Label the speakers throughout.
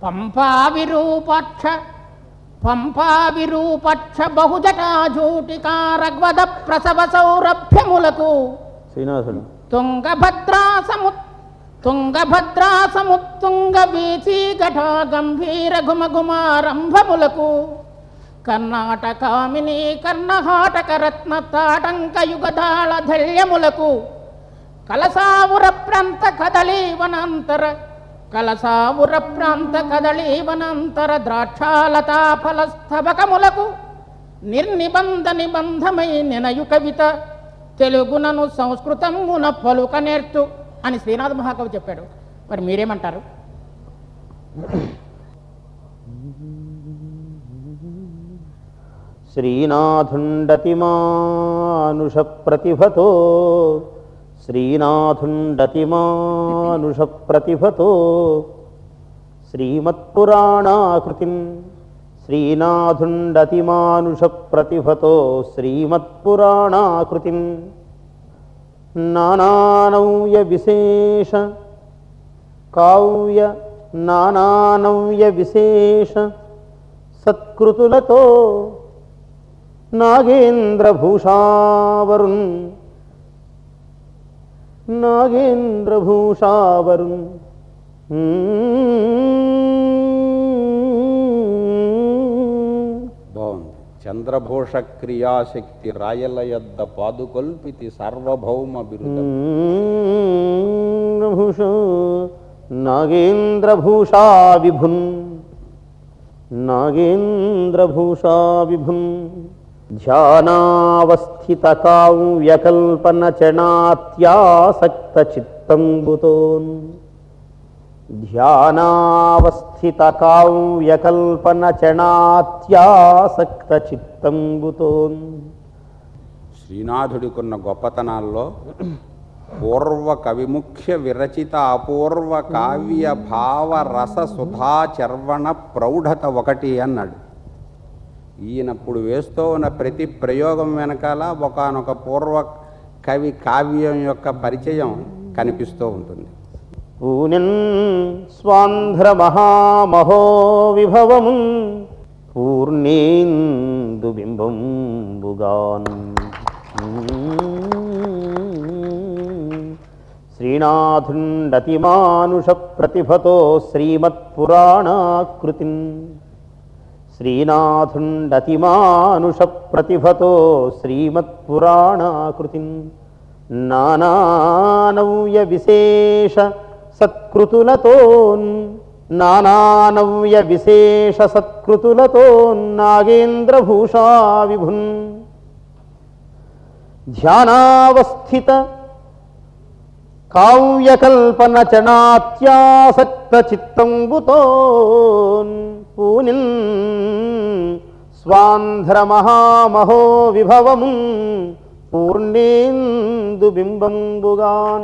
Speaker 1: పంపా విరూపాక్ష పంపా విరూపక్ష బహుజటాజూటికారగ్వద ప్రసవ సౌరభ్యములకు
Speaker 2: శ్రీనివాసుడు
Speaker 1: తుంగభద్రా సము తుంగభద్రా సముత్తుంగ వీచి ఘట గంభీర గుమ గుమారంభములకు కర్ణాటకామిని కర్ణహాటక రత్న తాటంక యుగదాళ ధైర్యములకు కలసావుర ప్రాంత కదళీవనంతర కలసావుర ప్రాంత కదళీవనంతర ద్రాక్షాలతా ఫలస్థబకములకు నిర్నిబంధ నిబంధమై నినయు కవిత తెలుగునను సంస్కృతమున పలుక నేర్చు అని శ్రీనాథ్ మహాకవి చెప్పాడు మరి మీరేమంటారు
Speaker 2: శ్రీనాథుండతిమానుష ప్రతిభతో శ్రీనాథుండతిమానుష ప్రతిభతో శ్రీమత్పురాణాకృతిం శ్రీనాథుండతిమానుష ప్రతిభతో శ్రీమత్పురాణాకృతిం నానానవ్య విశేష కావ్య నానానవ్య విశేష సత్కృతులతో నాగేంద్రభూషావరుణ్ నాగేంద్రభూషావరుణ్
Speaker 3: బాగుంది చంద్రభూష క్రియాశక్తి రాయల యొద్ద పాదుకొల్పితి సార్వభౌమ బిరుదం
Speaker 2: భూష నాగేంద్రభూషా విభున్ నాగేంద్రభూషా విభున్ ధ్యానావస్థిత కావ్యకల్పన చణాత్యాసక్త చిత్తంబుతోన్ ధ్యానావస్థిత కావ్యకల్పన చణాత్యాసక్త చిత్తంబుతోన్
Speaker 3: శ్రీనాథుడికున్న గొప్పతనాల్లో పూర్వ కవిముఖ్య విరచిత అపూర్వ కావ్య భావ రస సుధా చర్వణ ప్రౌఢత ఒకటి అన్నాడు ఈయనప్పుడు వేస్తూ ఉన్న ప్రతి ప్రయోగం వెనకాల ఒకనొక పూర్వ కవి కావ్యం యొక్క పరిచయం కనిపిస్తూ ఉంటుంది
Speaker 2: పూనిన్ స్వాంధ్ర మహామహో విభవము పూర్ణేందు బింబంబుగాన్ శ్రీనాథుండతిమానుష ప్రతిభతో శ్రీమత్పురాణాకృతిం శ్రీనాథుండతిమానుష ప్రతిభతో శ్రీమత్పురాణాకృతిం నానానవ్య విశేష సత్కృతులతో నానానవ్య విశేష సత్కృతులతో నాగేంద్రభూషా విభున్ ధ్యానావస్థిత కావ్యకల్పన చనాత్యాసక్త చిత్తంబుతో పూనిన్ స్వాంధ్ర మహామహో విభవము పూర్ణేందు బింబంబుగాన్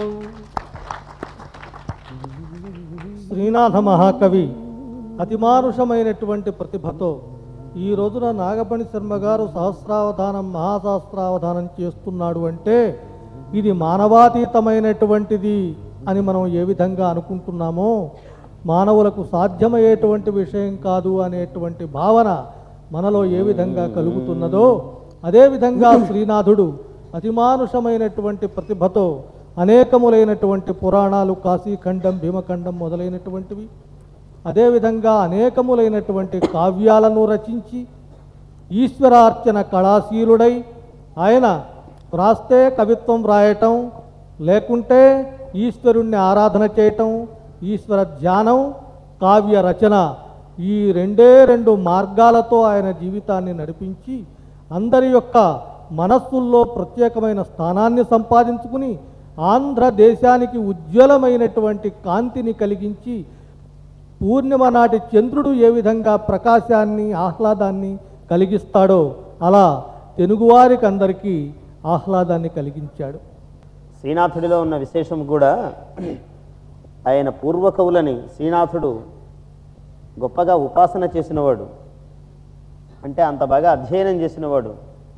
Speaker 4: శ్రీనాథ మహాకవి అతిమానుషమైనటువంటి ప్రతిభతో ఈ రోజున నాగపణి శర్మ గారు సహస్రావధానం మహాసహస్రావధానం చేస్తున్నాడు అంటే ఇది మానవాతీతమైనటువంటిది అని మనం ఏ విధంగా అనుకుంటున్నామో మానవులకు సాధ్యమయ్యేటువంటి విషయం కాదు అనేటువంటి భావన మనలో ఏ విధంగా కలుగుతున్నదో అదేవిధంగా శ్రీనాథుడు అతిమానుషమైనటువంటి ప్రతిభతో అనేకములైనటువంటి పురాణాలు కాశీఖండం భీమఖండం మొదలైనటువంటివి అదేవిధంగా అనేకములైనటువంటి కావ్యాలను రచించి ఈశ్వరార్చన కళాశీలుడై ఆయన వ్రాస్తే కవిత్వం వ్రాయటం లేకుంటే ఈశ్వరుణ్ణి ఆరాధన చేయటం ఈశ్వర ధ్యానం కావ్య రచన ఈ రెండే రెండు మార్గాలతో ఆయన జీవితాన్ని నడిపించి అందరి యొక్క మనస్సుల్లో ప్రత్యేకమైన స్థానాన్ని సంపాదించుకుని ఆంధ్రదేశానికి ఉజ్వలమైనటువంటి కాంతిని కలిగించి పూర్ణిమ నాటి చంద్రుడు ఏ విధంగా ప్రకాశాన్ని ఆహ్లాదాన్ని కలిగిస్తాడో అలా తెలుగువారికి అందరికీ ఆహ్లాదాన్ని కలిగించాడు
Speaker 2: శ్రీనాథుడిలో ఉన్న విశేషం కూడా ఆయన పూర్వకవులని శ్రీనాథుడు గొప్పగా ఉపాసన చేసినవాడు అంటే అంత బాగా అధ్యయనం చేసినవాడు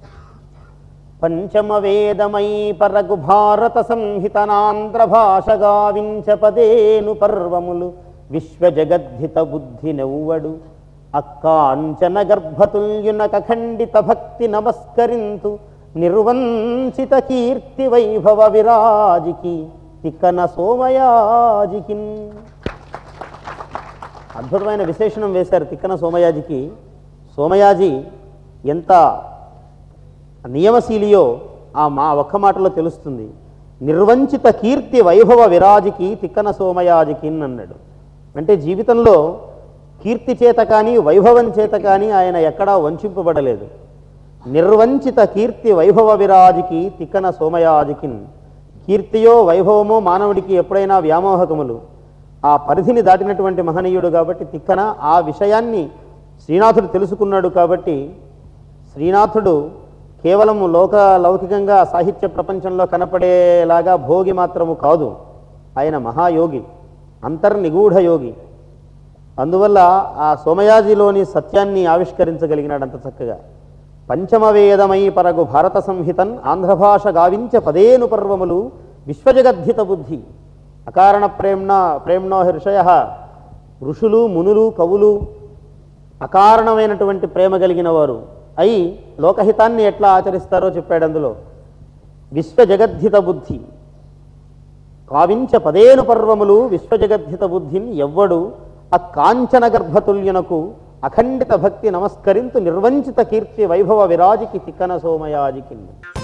Speaker 2: పంచమ వేదమై పరగు భారత సంహితనాంధ్ర భాష గావించ పదేను పర్వములు విశ్వజగద్ధిత బుద్ధి నెవ్వడు అక్కాంచన గర్భతుల్యున కఖండిత భక్తి నమస్కరింతు నిర్వంచిత కీర్తి వైభవ విరాజికి తిక్కన సోమయాజికిన్ అద్భుతమైన విశేషణం వేశారు తిక్కన సోమయాజికి సోమయాజి ఎంత నియమశీలియో ఆ మా ఒక్క మాటలో తెలుస్తుంది నిర్వంచిత కీర్తి వైభవ విరాజికి తిక్కన సోమయాజికి అన్నాడు అంటే జీవితంలో కీర్తి చేత కానీ వైభవం చేత కానీ ఆయన ఎక్కడా వంచింపబడలేదు నిర్వంచిత కీర్తి వైభవ విరాజికి తిక్కన సోమయాజికిన్ కీర్తియో వైభవమో మానవుడికి ఎప్పుడైనా వ్యామోహకములు ఆ పరిధిని దాటినటువంటి మహనీయుడు కాబట్టి తిక్కన ఆ విషయాన్ని శ్రీనాథుడు తెలుసుకున్నాడు కాబట్టి శ్రీనాథుడు కేవలం లోక లౌకికంగా సాహిత్య ప్రపంచంలో కనపడేలాగా భోగి మాత్రము కాదు ఆయన మహాయోగి అంతర్నిగూఢ యోగి అందువల్ల ఆ సోమయాజిలోని సత్యాన్ని ఆవిష్కరించగలిగినాడు అంత చక్కగా పంచమవేదమై పరగు భారత సంహితన్ ఆంధ్రభాష గావించ పదేను పర్వములు విశ్వజగద్ధిత బుద్ధి అకారణ ప్రేమ్ణ ప్రేమ్ణో హృషయ ఋషులు మునులు కవులు అకారణమైనటువంటి ప్రేమ కలిగిన వారు అయి లోకహితాన్ని ఎట్లా ఆచరిస్తారో చెప్పాడు అందులో విశ్వజగద్ధిత బుద్ధి కావించ పదేను పర్వములు విశ్వజగద్ధిత బుద్ధిని ఎవ్వడు ఆ కాంచన గర్భతుల్యునకు అఖండిత భక్తి నమస్కరింతు నిర్వంచిత కీర్తి వైభవ విరాజికి తిక్కన సోమయాజికి